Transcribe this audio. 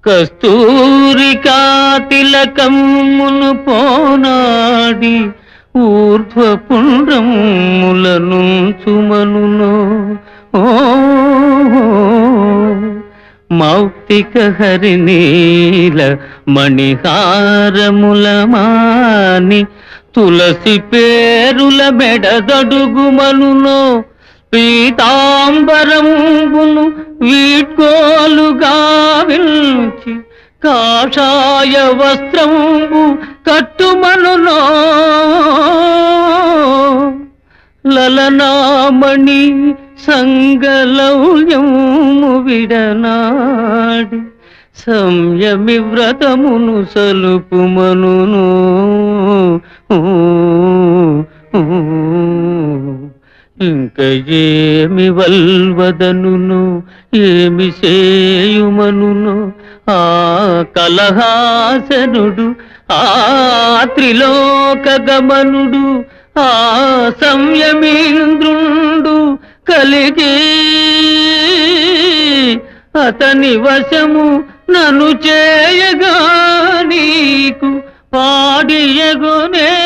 కస్తూరికా తిలకమ్మును పోనాడి ఊర్ధ్వ పుండ్రములను చుమనునో ఓ మౌక్తిక హరినీల మణిహారముల మాని తులసి పేరుల మెడదడుగుమనునో పీతాంబరంబును వీడ్కోలుగా విల్చి కాషాయ వస్త్రంబు కట్టుమనునో లలనామణి సంగలౌల్యము విడనాడి సంయమి వ్రతమును సలుపుమనును ఇంక ఏమి వల్వదనును ఏమి సేయుమనును ఆ కలహాసనుడు ఆ త్రిలోక గమనుడు ఆ సంయమీంద్రుండు కలిగి అతని వశము నన్ను చేయగా నీకు పాడియగునే